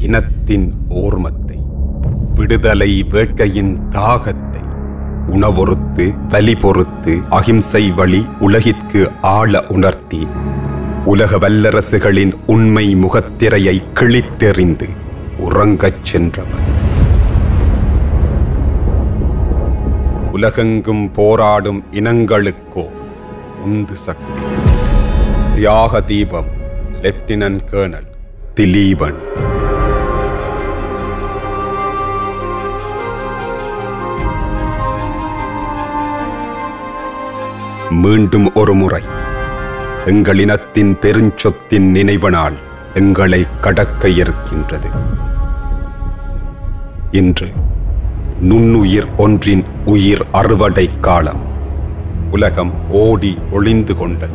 இனத்தின் ஓர்மத்தை விடுதலை வேட்கையின் தாகத்தை உணவொருத்து வலி பொறுத்து அகிம்சை வழி உலகிற்கு ஆள உணர்த்தி உலக வல்லரசுகளின் உண்மை முகத்திரையை கிழித்தெறிந்து உறங்கச் சென்றவன் உலகெங்கும் போராடும் இனங்களுக்கோ உந்து சக்தி தியாக தீபம் லெப்டினன்ட் கேர்னல் திலீபன் மீண்டும் ஒரு முறை எங்கள் இனத்தின் பெருஞ்சொத்தின் நினைவு நாள் எங்களை கடக்க இருக்கின்றது இன்று நுண்ணுயிர் ஒன்றின் உயிர் அறுவடை காலம் உலகம் ஓடி ஒளிந்து கொண்டது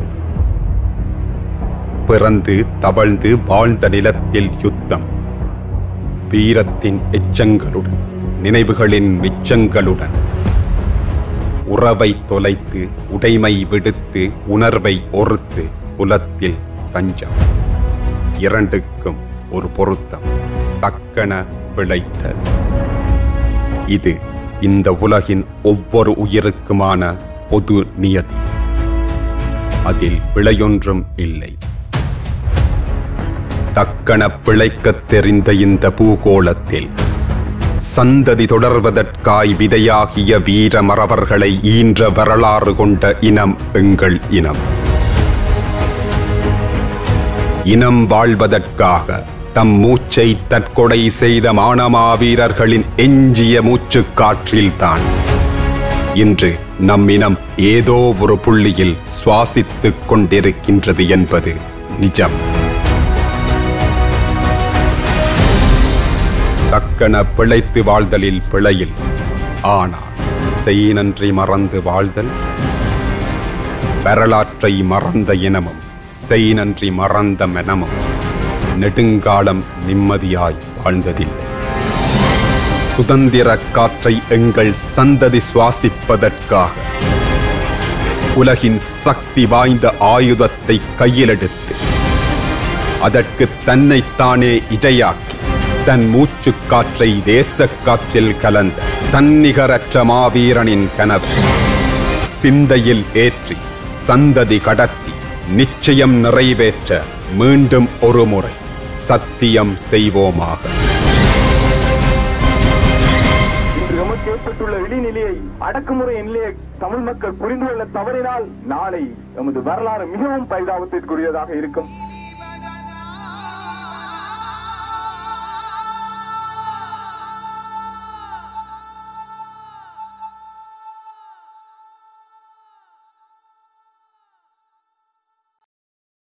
பிறந்து தவழ்ந்து வாழ்ந்த நிலத்தில் யுத்தம் வீரத்தின் எச்சங்களுடன் நினைவுகளின் மிச்சங்களுடன் உறவை தொலைத்து உடைமை விடுத்து உணர்வை ஒருத்து புலத்தில் தஞ்சம் இரண்டுக்கும் ஒரு பொருத்தம் தக்கன பிழைத்தல் இது இந்த உலகின் ஒவ்வொரு உயிருக்குமான பொது நியதி அதில் பிழையொன்றும் இல்லை தக்கன பிழைக்கத் தெரிந்த இந்த பூகோளத்தில் சந்ததி தொடர்வதற்காய் விதையாகிய வீர மறவர்களை ஈன்ற வரலாறு கொண்ட இனம் எங்கள் இனம் இனம் வாழ்வதற்காக தம் மூச்சை தற்கொடை செய்த மானமாவீரர்களின் எஞ்சிய மூச்சுக் காற்றில்தான் இன்று நம் இனம் ஏதோ ஒரு புள்ளியில் சுவாசித்துக் கொண்டிருக்கின்றது என்பது நிஜம் தக்கன பிழைத்து வாழ்தலில் பிழையில் ஆனால் செய் நன்றி மறந்து வாழ்தல் வரலாற்றை மறந்த இனமும் செய் நன்றி மறந்த மனமும் நெடுங்காலம் நிம்மதியாய் வாழ்ந்ததில்லை சுதந்திர காற்றை எங்கள் சந்ததி சுவாசிப்பதற்காக உலகின் சக்தி வாய்ந்த ஆயுதத்தை கையிலெடுத்து அதற்கு தன்னைத்தானே இடையாக்கி தன் மூச்சுக் காற்றை தேசக் காற்றில் கலந்த தன்னிகரற்ற மாவீரனின் கனவு சிந்தையில் ஏற்றி சந்ததி கடத்தி நிச்சயம் நிறைவேற்ற மீண்டும் ஒரு முறை சத்தியம் செய்வோமாக இன்று எமக்கு ஏற்பட்டுள்ள இடிநிலையை அடக்குமுறை நிலையை தமிழ் மக்கள் புரிந்து கொள்ள தவறினால் நாளை எமது வரலாறு மிகவும் பரிதாபத்திற்குரியதாக இருக்கும்